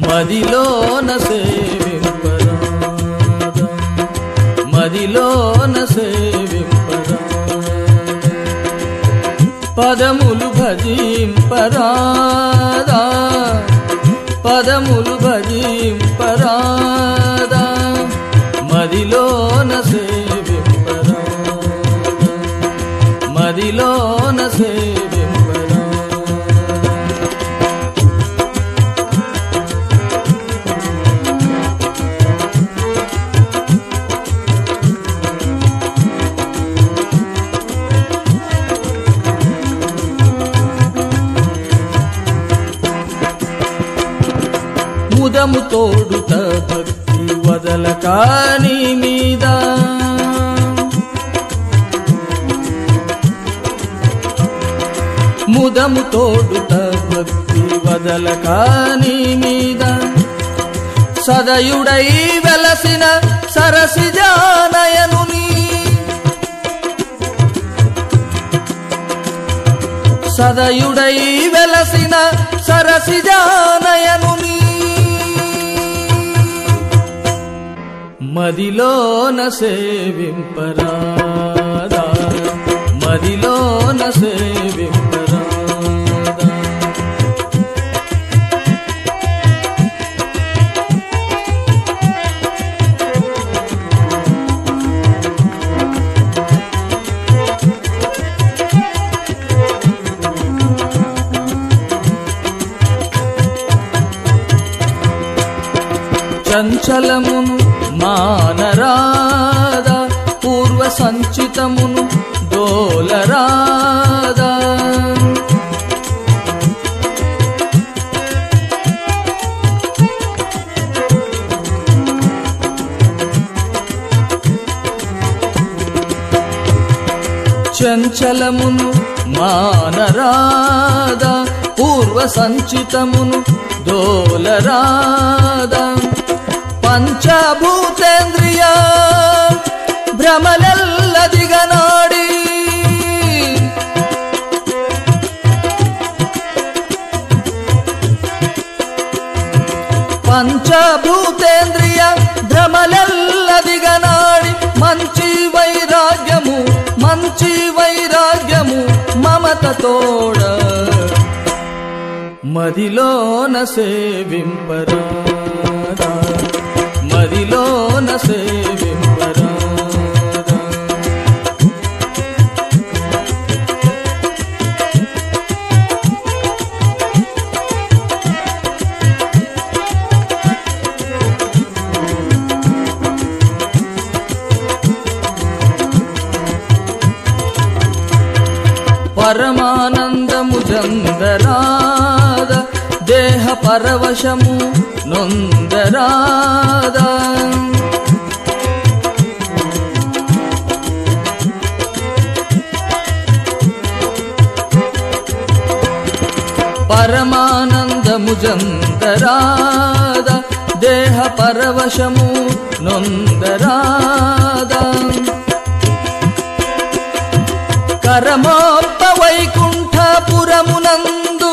మదిలోన సేవింపరాదా మదిలోన సేవింపరాదా పదములు భజింపరాదా పదములు భజింపరాదా మదిలోన సేవింపరాదా మదిలోన సేవింపరాదా ముదము తోడుత భక్తి వదల కాని మీద ముదము తోడుత భక్తి వదల కాని మీద సదయుడై వెలసిన సరసిజానయనుని సదయుడై వెలసిన సరసిజానయనుని మదిలోన సేవింపరాదా మదిలోన సేవింపరాదా చంచలమును మానరాదా పూర్వ సంచితమును డోలరాదా చంచలమును మానరాదా పూర్వ సంచితమును డోలరాదా పంచభూతేంద్రియ భ్రమలెల్లదిగనాడి పంచభూతేంద్రియ భ్రమలెల్లదిగనాడి మంచి వైరాగ్యము మంచి వైరాగ్యము మమత తోడ మదిలోన సేవింపరాదా మదిలోన సేవింపరాదా పరమానందము జందరాద దేహ పరవశము నొందరాద పరమానందము జందరాద దేహ పరవశము నొందరాద కరమోప వైకుంఠపురమునందు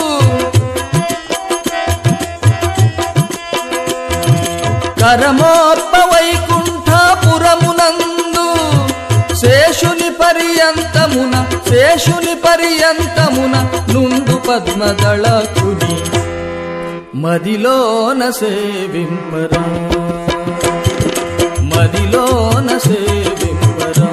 కరమోప వైకుంఠపురమునందు శేషుని పర్యంతమున శేషుని పర్యంతమున నుండు పద్మదళకుని మదిలోన సేవింపరా మదిలోన సేవింపరా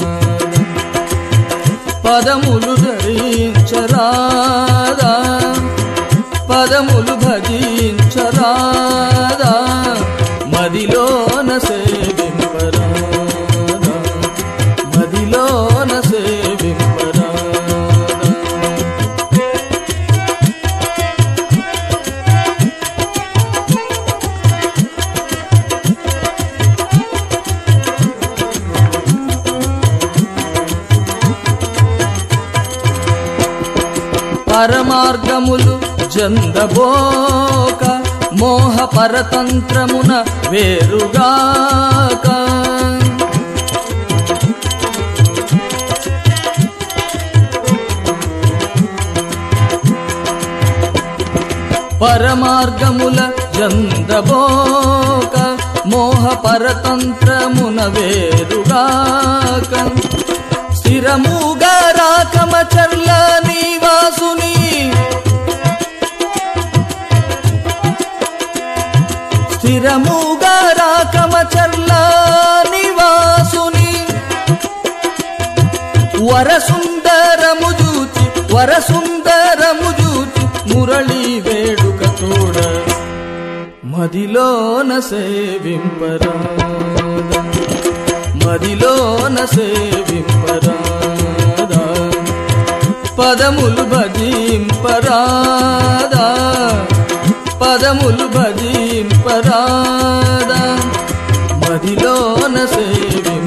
పదములు ధరించరాదా పదములు భజించరాదా మదిలోన సేవింపరాదా మదిలోన సేవింపరాదా పరమార్గములు జందబోక మోహ పరతంత్రమున వేరుగాక పరమార్గముల చందబోక మోహ పరతంత్రమున వేరుగాక స్థిరముగా రాకమ చర్ల నివాసుని స్థిరముగా రాకమ చర్ల నివాసుని వరసుందరము జూచి వరసుందరము జూచి మురళి వేడుక చూడ మదిలోన సేవింపరా మదిలోన సేవింపరాదా పదములు భజింపరాదా పదములు భజింపరాదా మదిలోన సేవింప